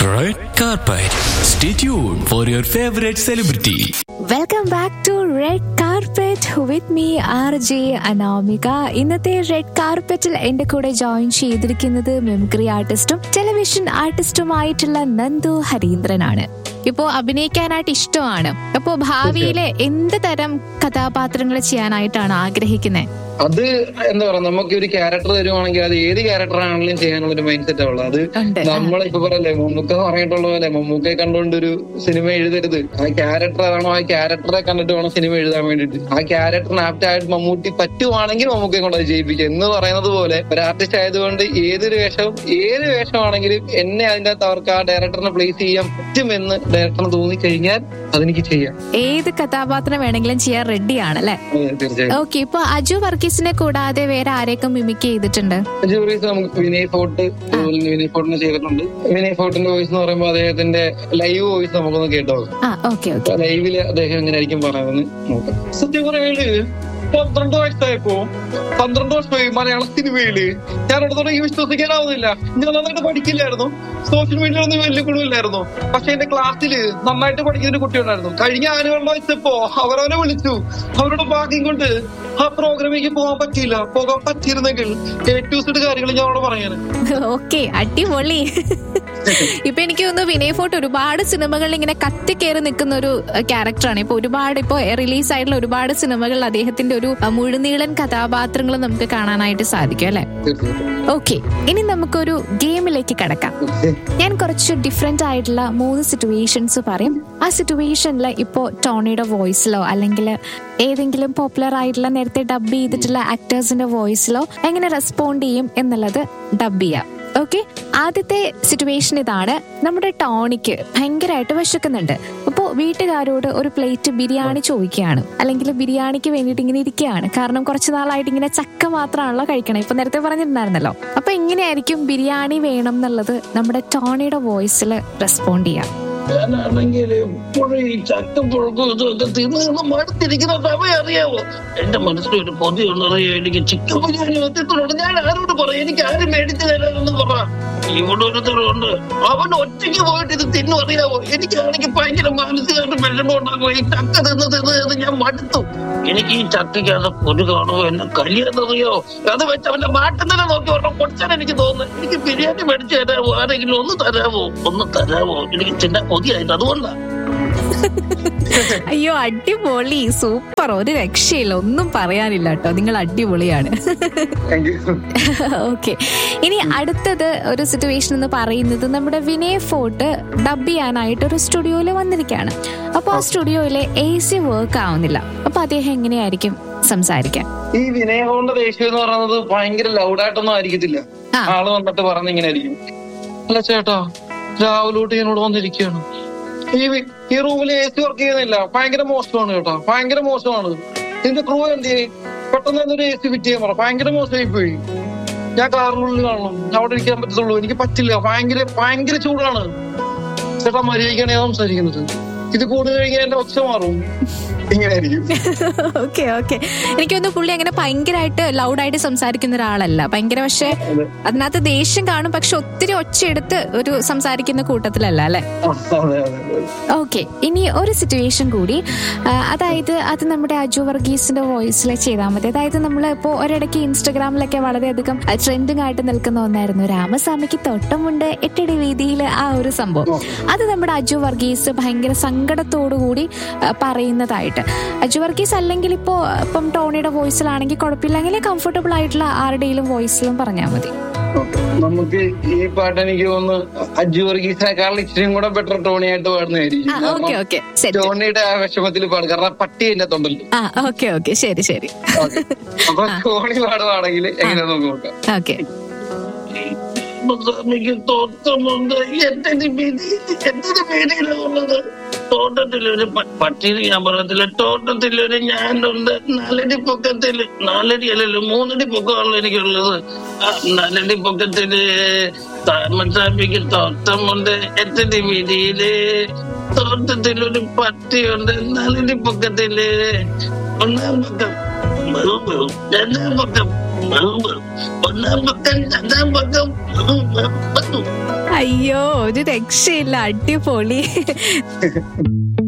Red Carpet. Stay tuned for your favorite celebrity. Welcome back to red carpet with me RJ ജെ അനാമിക ഇന്നത്തെ red കാർപ്പറ്റിൽ എന്റെ കൂടെ ജോയിൻ ചെയ്തിരിക്കുന്നത് മെമിക്രി ആർട്ടിസ്റ്റും ടെലിവിഷൻ ആർട്ടിസ്റ്റുമായിട്ടുള്ള നന്ദു ഹരീന്ദ്രനാണ് ഇപ്പോ അഭിനയിക്കാനായിട്ട് ഇഷ്ടമാണ് അപ്പോ ഭാവിയിലെ എന്ത് തരം കഥാപാത്രങ്ങൾ ചെയ്യാനായിട്ടാണ് ആഗ്രഹിക്കുന്നത് അത് എന്താ പറയാ നമുക്ക് ഒരു ക്യാരക്ടർ തരുവാണെങ്കിൽ അത് ഏത് ക്യാരക്ടർ ആണെങ്കിലും ചെയ്യാനുള്ള ഒരു മൈൻഡ് സെറ്റ് ഉള്ളത് അത് ഉണ്ട്. നമ്മളിപ്പോ പറയല്ലേ മമ്മൂക്ക പറഞ്ഞിട്ടുള്ള പോലെ മമ്മൂക്കയെ കണ്ടുകൊണ്ട് ഒരു സിനിമ എഴുതരുത് ആ ക്യാരക്ടർ ആണോ ആ ക്യാരക്ടറെ കണ്ടിട്ട് വേണം സിനിമ എഴുതാൻ വേണ്ടിയിട്ട് ആ ക്യാരക്ടറിന് ആപ്റ്റ് ആയിട്ട് മമ്മൂട്ടി പറ്റുവാണെങ്കിൽ മമ്മൂക്കയെ കൊണ്ട് അത് ചെയ്യിപ്പിക്കുക എന്ന് പറയുന്നത് പോലെ ഒരു ആർട്ടിസ്റ്റ് ആയതുകൊണ്ട് ഏതൊരു വേഷവും ഏത് വേഷമാണെങ്കിലും എന്നെ അതിന്റെ അകത്ത് അവർക്ക് ആ ഡയറക്ടറിനെ പ്ലേസ് ചെയ്യാൻ പറ്റുമെന്ന് ഡയറക്ടറിന് തോന്നിക്കഴിഞ്ഞാൽ അതെനിക്ക് ചെയ്യാം ഏത് കഥാപാത്രം വേണമെങ്കിലും ചെയ്യാൻ റെഡിയാണ് അല്ലെ അതെ, തീർച്ചയായും ഓക്കെ ഇപ്പൊ അജു വർഗീസിനെ കൂടാതെ വേറെ ആരെയൊക്കെ മിമിക് ചെയ്തിട്ടുണ്ട് ജൂറീസ് നമുക്ക് വിനയ് ഫോർട്ട് അതുപോലെ തന്നെ വിനയ് ഫോർട്ടിനെ ചെയ്തിട്ടുണ്ട് വിനയ് ഫോർട്ടിന്റെ വോയിസ് എന്ന് പറയുമ്പോൾ അദ്ദേഹത്തിന്റെ ലൈവ് വോയിസ് നമുക്കൊന്ന് കേട്ടോ ആ ഓക്കെ ഓക്കെ ലൈവില് അദ്ദേഹം എങ്ങനെ ആയിരിക്കും പറയുന്നത് നോക്കാം സത്യം പറയുകയാണെങ്കിൽ പന്ത്രണ്ട് വയസ്സായപ്പോ പന്ത്രണ്ട് വർഷമായി മലയാള സിനിമയില് ഞാൻ അവിടെ തുടങ്ങി വിശ്വസിക്കാനാവുന്നില്ല ഞാൻ നന്നായിട്ട് പഠിക്കില്ലായിരുന്നു സോഷ്യൽ മീഡിയയിലൊന്നും വലിയ കുടുമില്ലായിരുന്നു പക്ഷെ എന്റെ ക്ലാസ്സില് നന്നായിട്ട് പഠിക്കുന്ന ഒരു കുട്ടി ഉണ്ടായിരുന്നു കഴിഞ്ഞ ആനുകളുടെ വെച്ചപ്പോ അവരവനെ വിളിച്ചു അവരുടെ ഭാഗ്യം കൊണ്ട് ആ പ്രോഗ്രാമിലേക്ക് പോകാൻ പറ്റിയില്ല പോകാൻ പറ്റിയിരുന്നെങ്കിൽ എ ടു സെഡ് കാര്യങ്ങൾ ഞാൻ അവിടെ പറയാന് ഓക്കെ അടിപൊളി ഇപ്പൊ എനിക്ക് തോന്നുന്നു വിനയ് ഫോർട്ട് ഒരുപാട് സിനിമകളിൽ ഇങ്ങനെ കത്തിക്കേറി നിൽക്കുന്ന ഒരു ക്യാരക്ടറാണ് ഇപ്പൊ ഒരുപാട് ഇപ്പൊ റിലീസ് ആയിട്ടുള്ള ഒരുപാട് സിനിമകളിൽ അദ്ദേഹത്തിന്റെ ഒരു അഹ്, മുഴുനീളൻ കഥാപാത്രങ്ങൾ നമുക്ക് കാണാനായിട്ട് സാധിക്കും അല്ലെ തീർച്ചയായിട്ടും ഓക്കെ ഇനി നമുക്കൊരു ഗെയിമിലേക്ക് കടക്കാം ഞാൻ കുറച്ച് ഡിഫറെന്റ് ആയിട്ടുള്ള മൂന്ന് സിറ്റുവേഷൻസ് പറയും ആ സിറ്റുവേഷനിൽ ഇപ്പോ ടോണിയുടെ വോയിസിലോ അല്ലെങ്കിൽ ഏതെങ്കിലും പോപ്പുലർ ആയിട്ടുള്ള നേരത്തെ ഡബ് ചെയ്തിട്ടുള്ള ആക്ടേഴ്സിന്റെ വോയിസിലോ എങ്ങനെ റെസ്പോണ്ട് ചെയ്യും എന്നുള്ളത് ഡബ് ചെയ്യാം ഓക്കെ ആദ്യത്തെ സിറ്റുവേഷൻ ഇതാണ് നമ്മുടെ ടോണിക്ക് ഭയങ്കരമായിട്ട് വിശക്കുന്നുണ്ട് അപ്പോൾ വീട്ടുകാരോട് ഒരു പ്ലേറ്റ് ബിരിയാണി ചോദിക്കുകയാണ് അല്ലെങ്കിൽ ബിരിയാണിക്ക് വേണ്ടിയിട്ട് ഇങ്ങനെ ഇരിക്കുകയാണ് കാരണം കുറച്ച് നാളായിട്ട് ഇങ്ങനെ ചക്ക മാത്രമാണല്ലോ കഴിക്കണം ഇപ്പൊ നേരത്തെ പറഞ്ഞിട്ടുണ്ടായിരുന്നല്ലോ അപ്പൊ എങ്ങനെയായിരിക്കും ബിരിയാണി വേണം എന്നുള്ളത് നമ്മുടെ ടോണിയുടെ വോയിസിൽ റെസ്പോണ്ട് ചെയ്യാം ഞാനാണെങ്കിൽ എപ്പോഴും ഈ ചക്കപ്പുഴക്കും ഇതൊക്കെ തിന്ന് തിന്ന് മടുത്തിരിക്കുന്ന സമയം അറിയാമോ എന്റെ മനസ്സിലൊരു പൊതിയുള്ളറിയോ എനിക്ക് ചിക്കൻ ബിരിയാണി എത്തിയിട്ടുണ്ട് ഞാൻ ആരോട് പറയും എനിക്ക് ആരും മേടിച്ചു തരാമെന്ന് പറ ഇവിടെ ഒരുത്തരുണ്ട് അവൻ ഒറ്റയ്ക്ക് പോയിട്ട് ഇത് തിന്നു അറിയാമോ എനിക്കാണെങ്കിൽ ഭയങ്കര മാനസികമായിട്ട് വിഷമം ഉണ്ടാകും ഈ ചക്ക തിന്ന് തിന്ന് തിന്ന് ഞാൻ മടുത്തു എനിക്ക് ഈ ചക്കയ്ക്കകത്ത് പൊതു കാണുമോ എന്നെ കല്യാണറിയോ അത് വെച്ച് അവന്റെ മാറ്റം തന്നെ നോക്കി ഒരെണ്ണം പൊടിച്ചാൽ എനിക്ക് തോന്നുന്നു എനിക്ക് ബിരിയാണി മേടിച്ചു തരാമോ ആരെങ്കിലും ഒന്ന് തരാമോ ഒന്ന് തരാമോ എനിക്ക് ചിന്ന കൊതിയായിട്ട് അതുകൊണ്ടാണ് അയ്യോ അടിപൊളി സൂപ്പർ ഒരു രക്ഷയില്ല ഒന്നും പറയാനില്ല കേട്ടോ നിങ്ങൾ അടിപൊളിയാണ് താങ്ക് യു ഓക്കെ ഇനി അടുത്തത് ഒരു സിറ്റുവേഷൻ എന്ന് പറയുന്നത് നമ്മുടെ വിനയ് ഫോർട്ട് ഡബ് ചെയ്യാനായിട്ട് ഒരു സ്റ്റുഡിയോയിൽ വന്നിരിക്കുകയാണ് അപ്പൊ ആ സ്റ്റുഡിയോയിലെ എ സി വർക്ക് ആവുന്നില്ല അപ്പൊ അദ്ദേഹം എങ്ങനെയായിരിക്കും സംസാരിക്കാൻ ഈ വിനയഹോണ്ട ദേഷ്യം എന്ന് പറയുന്നത് ഭയങ്കര ലൗഡായിട്ടൊന്നും ആയിരിക്കത്തില്ല ആ. ആള് വന്നിട്ട് പറഞ്ഞ ഇങ്ങനെ ആയിരിക്കും അല്ല ചേട്ടാ രാവിലോട്ട് ഞാനിവിടെ വന്നിരിക്കുകയാണ് ഈ വി- ഈ റൂമിൽ എ സി വർക്ക് ചെയ്യുന്നില്ല ഭയങ്കര മോശമാണ് കേട്ടോ ഭയങ്കര മോശമാണ് ഇതിന്റെ ക്രൂ എന്ത് ചെയ്യും പെട്ടെന്ന് തന്നെ ഒരു എ സി ഫിറ്റ് ചെയ്യാൻ പറ ഭയങ്കര മോശമായി പോയി ഞാൻ കാറിനുള്ളിൽ കാണണം ഞാൻ അവിടെ ഇരിക്കാൻ പറ്റത്തുള്ളൂ എനിക്ക് പറ്റില്ല ഭയങ്കര ഭയങ്കര ചൂടാണ് ചേട്ടാ മര്യാദയ്ക്കാണ് ഞാൻ സംസാരിക്കുന്നത് ഇത് കൂടുതൽ കഴിഞ്ഞാൽ എന്റെ ഒച്ച മാറും ഇങ്ങനെ ആയിരിക്കും ഓക്കെ ഓക്കെ എനിക്കൊന്ന് പുള്ളി അങ്ങനെ ഭയങ്കരമായിട്ട് ലൗഡായിട്ട് സംസാരിക്കുന്ന ഒരാളല്ല ഭയങ്കര പക്ഷെ അതിനകത്ത് ദേഷ്യം കാണും പക്ഷെ ഒത്തിരി ഒച്ചയെടുത്ത് ഒരു സംസാരിക്കുന്ന കൂട്ടത്തിലല്ല അല്ലെ അതെ അതെ അതെ ഓക്കെ ഇനി ഒരു സിറ്റുവേഷൻ കൂടി ആ, അതായത് അത് നമ്മുടെ അജു വർഗീസിന്റെ വോയിസിൽ ചെയ്താൽ മതി അതായത് നമ്മൾ ഇപ്പോൾ ഒരിടയ്ക്ക് ഇൻസ്റ്റഗ്രാമിലൊക്കെ വളരെയധികം ട്രെൻഡിങ് ആയിട്ട് നിൽക്കുന്ന ഒന്നായിരുന്നു രാമസ്വാമിക്ക് തൊട്ടമുണ്ട് എട്ടടി വീതിയിൽ ആ ഒരു സംഭവം അത് നമ്മുടെ അജു വർഗീസ് ഭയങ്കര സങ്കടത്തോടു കൂടി ആ, പറയുന്നതായിട്ട് അജു വർഗീസ് അല്ലെങ്കിൽ ഇപ്പോ ഇപ്പം ടോണിയുടെ വോയിസിലാണെങ്കിൽ കുഴപ്പമില്ലെങ്കിൽ കംഫർട്ടബിൾ ആയിട്ടുള്ള ആരുടെയും വോയിസിലും പറഞ്ഞാൽ മതി ഓക്കേ. നമുക്ക് ഈ പാട്ട് എനിക്ക് തോന്നുന്നു അജു വർഗീസിനെക്കാളും ഇച്ചിരിയും കൂടെ ബെറ്റർ ടോണി ആയിട്ട് പാടുന്നതായിരിക്കും ആ ഓക്കെ കാരണം ഓക്കെ സെറ്റ് ടോണിയുടെ ആ വിഷമത്തിൽ പാടും കാരണം പട്ടി എന്റെ തൊണ്ടല്ലോ ആ ഓക്കെ ഓക്കെ ശരി ശരി ഓക്കേ. അപ്പൊ ടോണി പാടുവാണെങ്കിൽ എങ്ങനെയാ നമുക്ക് നോക്കാം ഓക്കെ സ്വാമിക്ക് തോട്ടമുണ്ട് എന്തിന് വീതി എന്തിന് വീതിയിലുള്ളത് തോട്ടത്തിലൊരു പ- പട്ടിന് ഞാൻ പറയത്തില്ല തോട്ടത്തിലൊരു ഞാനുണ്ട് നാലടി പൊക്കത്തില് നാലടി അല്ലല്ലോ മൂന്നടി പൊക്കമാണല്ലോ എനിക്കുള്ളത് ആ നാലടി പൊക്കത്തില് താമസാമിക്ക് തോട്ടമുണ്ട് എട്ടടി വീതിയില് തോട്ടത്തിലൊരു പട്ടിയുണ്ട് നാലടി പൊക്കത്തില് ഒന്നാം പക്കം ബഹു ബഹു രണ്ടാം പക്കം ബഹു ബഹു ഒന്നാം പക്കം രണ്ടാം പക്കം ബഹു ബഹു ബഹു അയ്യോ ഒരു രക്ഷയില്ല അടിപൊളി